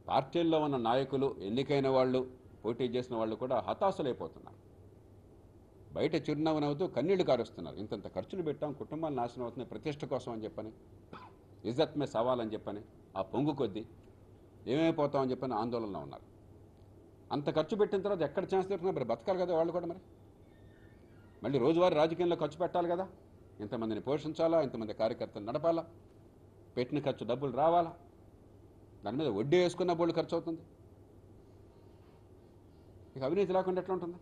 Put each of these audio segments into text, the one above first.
పార్టీల్లో ఉన్న నాయకులు ఎన్నికైన వాళ్ళు పోటీ చేసిన వాళ్ళు కూడా హతాశలైపోతున్నారు బయట చిరునవ్వు నవ్వుతూ కన్నీళ్లు కారుస్తున్నారు ఇంతంత ఖర్చులు పెట్టాం కుటుంబాలు నాశనం అవుతున్నాయి ప్రతిష్ట కోసం అని చెప్పని ఇజ్జత్ మే సవాల్ అని చెప్పని ఆ పొంగు కొద్దీ ఏమైపోతామని చెప్పని ఆందోళనలో ఉన్నారు అంత ఖర్చు పెట్టిన తర్వాత ఎక్కడ ఛాన్స్ దొరికినా మరి బతకాలి కదా వాళ్ళు కూడా మరి మళ్ళీ రోజువారీ రాజకీయంలో ఖర్చు పెట్టాలి కదా ఇంతమందిని పోషించాలా ఇంతమంది కార్యకర్తలు నడపాలా పెట్టిన ఖర్చు డబ్బులు రావాలా దాని మీద వడ్డీ వేసుకున్న బోళ్ళు ఖర్చు అవుతుంది ఇక అవినీతి లేకుండా ఎట్లా ఉంటుంది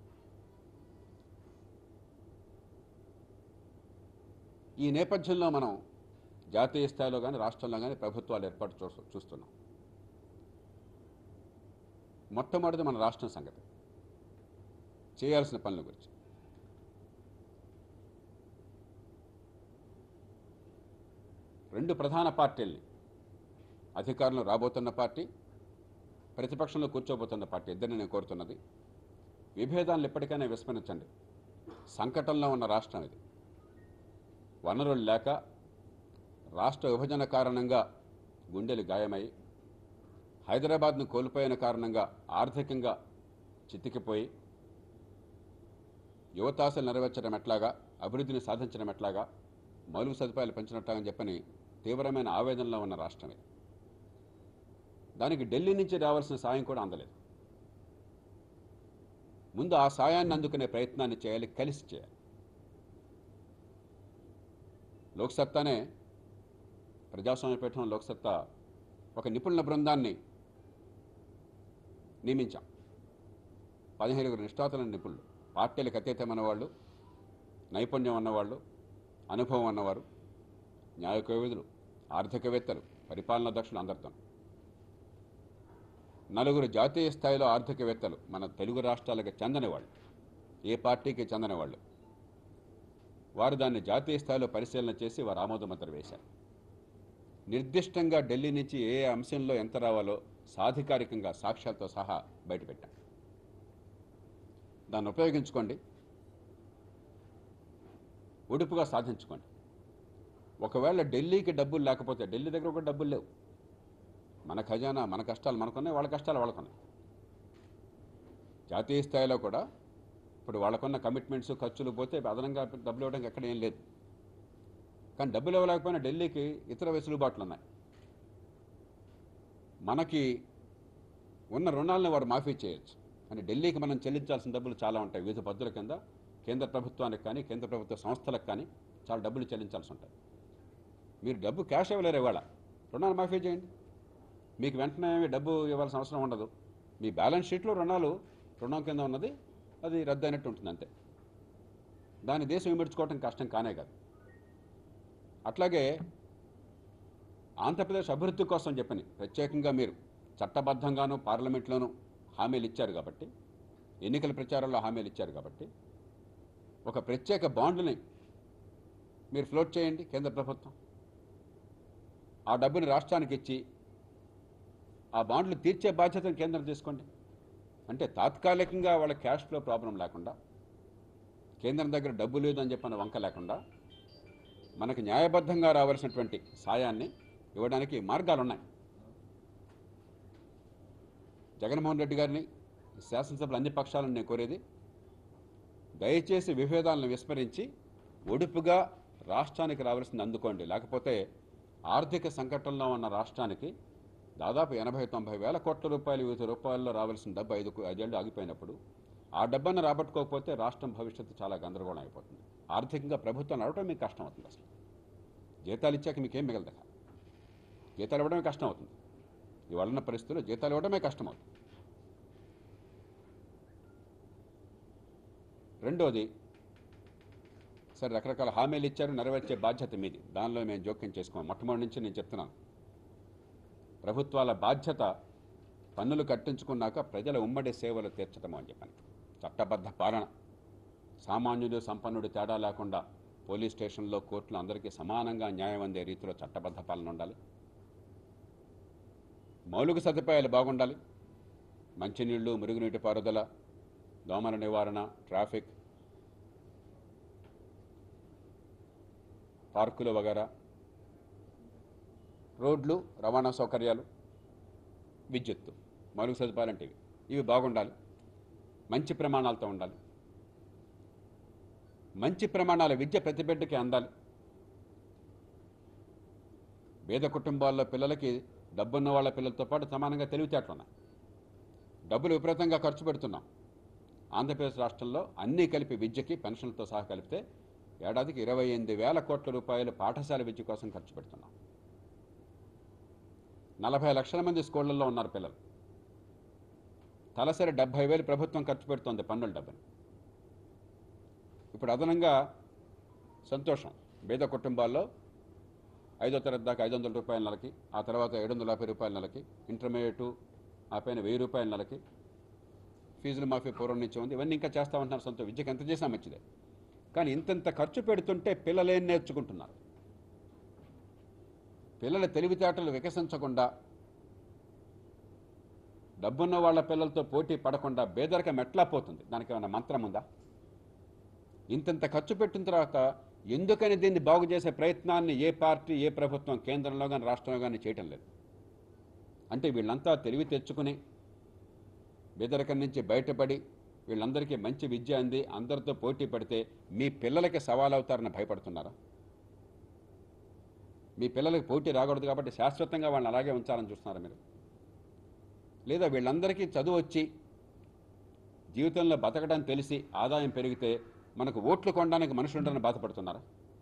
ఈ నేపథ్యంలో మనం జాతీయ స్థాయిలో కానీ రాష్ట్రంలో కానీ ప్రభుత్వాలు ఏర్పాటు చూ చూస్తున్నాం మొట్టమొదటి మన రాష్ట్రం సంగతి చేయాల్సిన పనుల గురించి రెండు ప్రధాన పార్టీల్ని అధికారంలో రాబోతున్న పార్టీ ప్రతిపక్షంలో కూర్చోబోతున్న పార్టీ ఇద్దరిని నేను కోరుతున్నది విభేదాలను ఎప్పటికైనా విస్మరించండి సంకటంలో ఉన్న రాష్ట్రం ఇది వనరులు లేక రాష్ట్ర విభజన కారణంగా గుండెలు గాయమై హైదరాబాద్ను కోల్పోయిన కారణంగా ఆర్థికంగా చితికిపోయి యువతాశలు నెరవేర్చడం ఎట్లాగా అభివృద్ధిని సాధించడం ఎట్లాగా మౌలిక సదుపాయాలు పెంచినట్లాగని చెప్పని తీవ్రమైన ఆవేదనలో ఉన్న రాష్ట్రం ఇది దానికి ఢిల్లీ నుంచి రావాల్సిన సాయం కూడా అందలేదు ముందు ఆ సాయాన్ని అందుకునే ప్రయత్నాన్ని చేయాలి కలిసి చేయాలి లోక్సత్తానే ప్రజాస్వామ్య పీఠం లోక్సత్తా ఒక నిపుణుల బృందాన్ని నియమించాం పదిహేనుగురు నిష్ఠాతుల నిపుణులు పార్టీలకు అతీతమైన వాళ్ళు నైపుణ్యం ఉన్నవాళ్ళు అనుభవం ఉన్నవారు న్యాయ కోవిదులు ఆర్థికవేత్తలు పరిపాలనా దక్షులు అందరితో నలుగురు జాతీయ స్థాయిలో ఆర్థికవేత్తలు మన తెలుగు రాష్ట్రాలకు చెందని వాళ్ళు ఏ పార్టీకి చెందని వాళ్ళు వారు దాన్ని జాతీయ స్థాయిలో పరిశీలన చేసి వారు ఆమోదముద్ర వేశారు నిర్దిష్టంగా ఢిల్లీ నుంచి ఏ అంశంలో ఎంత రావాలో సాధికారికంగా సాక్ష్యాలతో సహా బయటపెట్టాం దాన్ని ఉపయోగించుకోండి ఉడుపుగా సాధించుకోండి ఒకవేళ ఢిల్లీకి డబ్బులు లేకపోతే ఢిల్లీ దగ్గర కూడా డబ్బులు లేవు మన ఖజానా మన కష్టాలు మనకున్నాయి వాళ్ళ కష్టాలు వాళ్ళకున్నాయి జాతీయ స్థాయిలో కూడా ఇప్పుడు వాళ్ళకున్న కమిట్మెంట్స్ ఖర్చులు పోతే అదనంగా డబ్బులు ఇవ్వడానికి ఎక్కడ ఏం లేదు కానీ డబ్బులు ఇవ్వలేకపోయినా ఢిల్లీకి ఇతర వెసులుబాట్లు ఉన్నాయి మనకి ఉన్న రుణాలను వారు మాఫీ చేయొచ్చు అని ఢిల్లీకి మనం చెల్లించాల్సిన డబ్బులు చాలా ఉంటాయి వివిధ పద్ధతుల కింద కేంద్ర ప్రభుత్వానికి కానీ కేంద్ర ప్రభుత్వ సంస్థలకు కానీ చాలా డబ్బులు చెల్లించాల్సి ఉంటాయి మీరు డబ్బు క్యాష్ ఇవ్వలేరు ఇవాళ రుణాలు మాఫీ చేయండి మీకు వెంటనే ఏమీ డబ్బు ఇవ్వాల్సిన అవసరం ఉండదు మీ బ్యాలెన్స్ షీట్లో రుణాలు రుణం కింద ఉన్నది అది రద్దు అయినట్టు ఉంటుంది అంతే దాన్ని దేశం విమర్చుకోవటం కష్టం కానే కాదు అట్లాగే ఆంధ్రప్రదేశ్ అభివృద్ధి కోసం చెప్పని ప్రత్యేకంగా మీరు చట్టబద్ధంగాను పార్లమెంట్లోనూ హామీలు ఇచ్చారు కాబట్టి ఎన్నికల ప్రచారంలో హామీలు ఇచ్చారు కాబట్టి ఒక ప్రత్యేక బాండ్ని మీరు ఫ్లోట్ చేయండి కేంద్ర ప్రభుత్వం ఆ డబ్బుని రాష్ట్రానికి ఇచ్చి ఆ బాండ్లు తీర్చే బాధ్యతను కేంద్రం తీసుకోండి అంటే తాత్కాలికంగా వాళ్ళ క్యాష్ ఫ్లో ప్రాబ్లం లేకుండా కేంద్రం దగ్గర డబ్బు లేదు అని చెప్పిన వంక లేకుండా మనకు న్యాయబద్ధంగా రావాల్సినటువంటి సాయాన్ని ఇవ్వడానికి మార్గాలు ఉన్నాయి జగన్మోహన్ రెడ్డి గారిని శాసనసభలో అన్ని పక్షాలను నేను కోరేది దయచేసి విభేదాలను విస్మరించి ఒడుపుగా రాష్ట్రానికి రావాల్సింది అందుకోండి లేకపోతే ఆర్థిక సంకటంలో ఉన్న రాష్ట్రానికి దాదాపు ఎనభై తొంభై వేల కోట్ల రూపాయలు వివిధ రూపాయల్లో రావాల్సిన డబ్బు ఐదు ఐదేళ్ళు ఆగిపోయినప్పుడు ఆ డబ్బును రాబట్టుకోకపోతే రాష్ట్రం భవిష్యత్తు చాలా గందరగోళం అయిపోతుంది ఆర్థికంగా ప్రభుత్వం నడవడం మీకు కష్టం అవుతుంది అసలు జీతాలు ఇచ్చాక మీకేం మిగలదు ఇక. జీతాలు ఇవ్వడమే కష్టం అవుతుంది ఇవాళ ఉన్న పరిస్థితుల్లో జీతాలు ఇవ్వడమే కష్టం అవుతుంది రెండోది సరే రకరకాల హామీలు ఇచ్చారు నెరవేర్చే బాధ్యత మీది దానిలో మేము జోక్యం చేసుకోము మొట్టమొదటి నుంచి నేను చెప్తున్నాను ప్రభుత్వాల బాధ్యత పన్నులు కట్టించుకున్నాక ప్రజల ఉమ్మడి సేవలు తీర్చడం అని చెప్పాను చట్టబద్ధ పాలన సామాన్యుడు సంపన్నుడు తేడా లేకుండా పోలీస్ స్టేషన్లో కోర్టులో అందరికీ సమానంగా న్యాయం అందే రీతిలో చట్టబద్ధ పాలన ఉండాలి మౌలిక సదుపాయాలు బాగుండాలి మంచినీళ్లు మురుగునీటి పారుదల దోమల నివారణ ట్రాఫిక్ పార్కులు వగేరా రోడ్లు రవాణా సౌకర్యాలు విద్యుత్తు మౌలిక సదుపాయాలు అంటే ఇవి ఇవి బాగుండాలి మంచి ప్రమాణాలతో ఉండాలి మంచి ప్రమాణాల విద్య ప్రతి బిడ్డకి అందాలి పేద కుటుంబాల్లో పిల్లలకి డబ్బున్న వాళ్ళ పిల్లలతో పాటు సమానంగా తెలివితేటలు ఉన్నాయి డబ్బులు విపరీతంగా ఖర్చు పెడుతున్నాం ఆంధ్రప్రదేశ్ రాష్ట్రంలో అన్నీ కలిపి విద్యకి పెన్షన్లతో సహా కలిపితే ఏడాదికి ఇరవై ఎనిమిది వేల కోట్ల రూపాయలు పాఠశాల విద్య కోసం ఖర్చు పెడుతున్నాం నలభై లక్షల మంది స్కూళ్ళల్లో ఉన్నారు పిల్లలు తలసరి డెబ్భై వేలు ప్రభుత్వం ఖర్చు పెడుతోంది పన్నుల డబ్బుని ఇప్పుడు అదనంగా సంతోషం పేద కుటుంబాల్లో ఐదో తరగతి దాకా ఐదు వందల రూపాయల నెలకి ఆ తర్వాత ఏడు వందల యాభై రూపాయల నెలకి ఇంటర్మీడియట్ ఆ పైన వెయ్యి రూపాయల నెలకి ఫీజులు మాఫీ పూర్వం నుంచి ఉంది ఇవన్నీ ఇంకా చేస్తా ఉంటున్నారు సొంత విద్యకి ఎంత చేసినా మంచిదే కానీ ఇంతంత ఖర్చు పెడుతుంటే పిల్లలేం నేర్చుకుంటున్నారు పిల్లల తెలివితేటలు వికసించకుండా డబ్బున్న వాళ్ళ పిల్లలతో పోటీ పడకుండా బేదరికం ఎట్లా పోతుంది దానికి ఏమైనా మంత్రం ఉందా ఇంతంత ఖర్చు పెట్టిన తర్వాత ఎందుకని దీన్ని బాగు చేసే ప్రయత్నాన్ని ఏ పార్టీ ఏ ప్రభుత్వం కేంద్రంలో కానీ రాష్ట్రంలో కానీ చేయటం లేదు అంటే వీళ్ళంతా తెలివి తెచ్చుకుని బెదరికం నుంచి బయటపడి వీళ్ళందరికీ మంచి విద్య అంది అందరితో పోటీ పడితే మీ పిల్లలకి సవాల్ అవుతారని భయపడుతున్నారా మీ పిల్లలకి పోటీ రాకూడదు కాబట్టి శాశ్వతంగా వాళ్ళని అలాగే ఉంచాలని చూస్తున్నారా మీరు లేదా వీళ్ళందరికీ చదువు వచ్చి జీవితంలో బతకడం తెలిసి ఆదాయం పెరిగితే మనకు ఓట్లు కొనడానికి మనుషులు ఉంటారని బాధపడుతున్నారా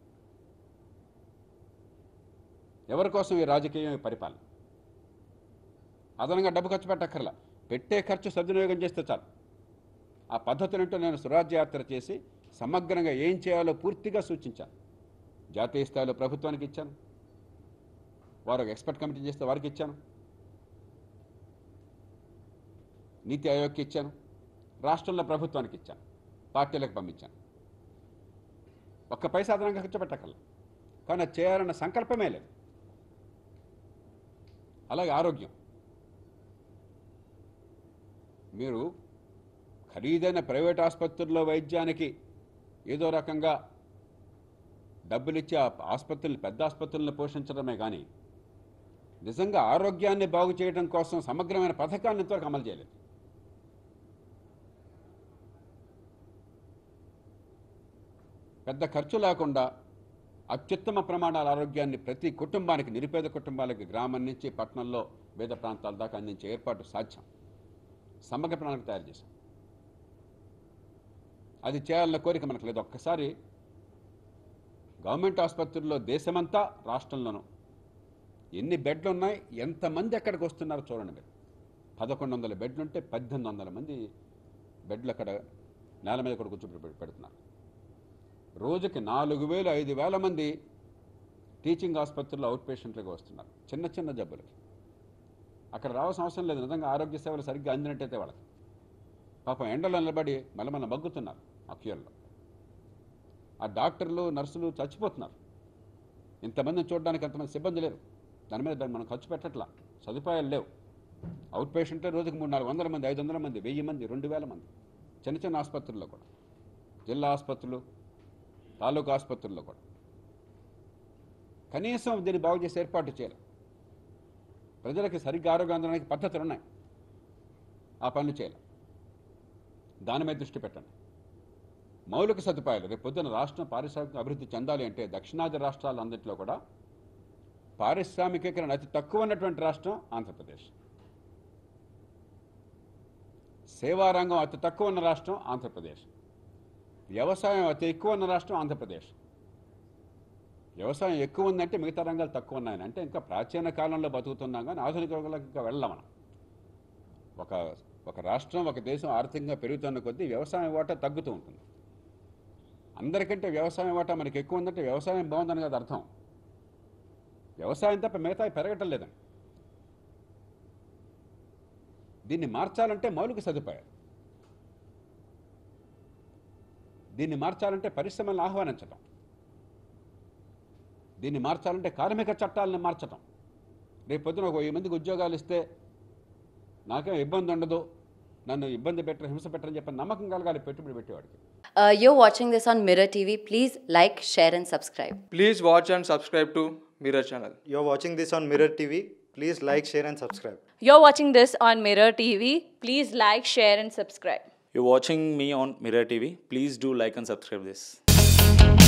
ఎవరి కోసం ఈ రాజకీయం ఈ పరిపాలన అదనంగా డబ్బు ఖర్చు పెట్టక్కర్లా పెట్టే ఖర్చు సద్వినియోగం చేస్తే చాలు ఆ పద్ధతులంటూ నేను స్వరాజ్య యాత్ర చేసి సమగ్రంగా ఏం చేయాలో పూర్తిగా సూచించాను జాతీయ స్థాయిలో ప్రభుత్వానికి ఇచ్చాను వారు ఒక ఎక్స్పర్ట్ కమిటీ చేస్తే వారికి ఇచ్చాను నీతి ఆయోగ్కి ఇచ్చాను రాష్ట్రంలో ప్రభుత్వానికి ఇచ్చాను పార్టీలకు పంపించాను ఒక్క పైసా అదనంగా ఖర్చు పెట్టకల్లా కానీ అది చేయాలన్న సంకల్పమే లేదు అలాగే ఆరోగ్యం మీరు ఖరీదైన ప్రైవేట్ ఆసుపత్రుల్లో వైద్యానికి ఏదో రకంగా డబ్బులు ఇచ్చి ఆ ఆసుపత్రులు పెద్ద ఆసుపత్రులను పోషించడమే కానీ నిజంగా ఆరోగ్యాన్ని బాగు చేయడం కోసం సమగ్రమైన పథకాన్ని ఇంతవరకు అమలు చేయలేదు పెద్ద ఖర్చు లేకుండా అత్యుత్తమ ప్రమాణాల ఆరోగ్యాన్ని ప్రతి కుటుంబానికి నిరుపేద కుటుంబాలకి గ్రామం నుంచి పట్టణంలో పేద ప్రాంతాల దాకా అందించే ఏర్పాటు సాధ్యం సమగ్ర ప్రణాళిక తయారు చేశాం అది చేయాలన్న కోరిక మనకు లేదు ఒక్కసారి గవర్నమెంట్ ఆసుపత్రుల్లో దేశమంతా రాష్ట్రంలోనూ ఎన్ని బెడ్లు ఉన్నాయి ఎంతమంది ఎక్కడికి వస్తున్నారో చూడండి మీరు పదకొండు వందల బెడ్లు ఉంటే పద్దెనిమిది వందల మంది బెడ్లు అక్కడ నేల మీద కూడా కూర్చోబెట్టి పెడుతున్నారు రోజుకి నాలుగు వేలు ఐదు వేల మంది టీచింగ్ ఆసుపత్రుల్లో అవుట్ పేషెంట్లుగా వస్తున్నారు చిన్న చిన్న జబ్బులకి అక్కడ రావాల్సిన అవసరం లేదు నిజంగా ఆరోగ్య సేవలు సరిగ్గా అందినట్టయితే వాళ్ళకి పాపం ఎండలో నిలబడి మలమల మగ్గుతున్నారు ఆ క్యూర్లో ఆ డాక్టర్లు నర్సులు చచ్చిపోతున్నారు ఇంతమందిని చూడడానికి అంతమంది సిబ్బంది లేరు దాని మీద దాన్ని మనం ఖర్చు పెట్టట్లా సదుపాయాలు లేవు అవుట్ పేషెంటే రోజుకి మూడు నాలుగు వందల మంది ఐదు వందల మంది వెయ్యి మంది రెండు వేల మంది చిన్న చిన్న ఆసుపత్రుల్లో కూడా జిల్లా ఆసుపత్రులు తాలూకా ఆసుపత్రుల్లో కూడా కనీసం దీన్ని బాగు చేసి ఏర్పాటు చేయాలి ప్రజలకి సరిగ్గా ఆరోగ్యం అందడానికి పద్ధతులు ఉన్నాయి ఆ పనులు చేయాలి దాని మీద దృష్టి పెట్టండి మౌలిక సదుపాయాలు రేపు పొద్దున రాష్ట్రం పారిశ్రామిక అభివృద్ధి చెందాలి అంటే దక్షిణాది రాష్ట్రాలన్నింటిలో కూడా పారిశ్రామికీకరణ అతి తక్కువ ఉన్నటువంటి రాష్ట్రం ఆంధ్రప్రదేశ్ సేవారంగం అతి తక్కువ ఉన్న రాష్ట్రం ఆంధ్రప్రదేశ్ వ్యవసాయం అతి ఎక్కువ ఉన్న రాష్ట్రం ఆంధ్రప్రదేశ్ వ్యవసాయం ఎక్కువ ఉందంటే మిగతా రంగాలు తక్కువ ఉన్నాయని అంటే ఇంకా ప్రాచీన కాలంలో బతుకుతున్నాం కానీ ఆధునిక రంగంలోకి ఇంకా వెళ్ళాం మనం ఒక ఒక రాష్ట్రం ఒక దేశం ఆర్థికంగా పెరుగుతున్న కొద్దీ వ్యవసాయం వాటా తగ్గుతూ ఉంటుంది అందరికంటే వ్యవసాయం వాటా మనకి ఎక్కువ ఉందంటే వ్యవసాయం బాగుందని కదా అర్థం వ్యవసాయం తప్ప మిగతా పెరగటం లేదండి దీన్ని మార్చాలంటే మౌలిక సదుపాయాలు దీన్ని మార్చాలంటే పరిశ్రమలను ఆహ్వానించటం దీన్ని మార్చాలంటే కార్మిక చట్టాలను మార్చటం రేపు పొద్దున ఒక వెయ్యి మందికి ఉద్యోగాలు ఇస్తే నాకేం ఇబ్బంది ఉండదు నన్ను ఇబ్బంది పెట్టరు హింస పెట్టరని చెప్పి నమ్మకం కలగాలి పెట్టుబడి పెట్టేవాడికి Uh, you're watching this on Mirror TV. Please like, share, and subscribe. Please watch and subscribe to Mirror channel. You're watching this on Mirror TV. Please like, share, and subscribe. You're watching this on Mirror TV. Please like, share, and subscribe. You're watching me on Mirror TV. Please do like and subscribe this.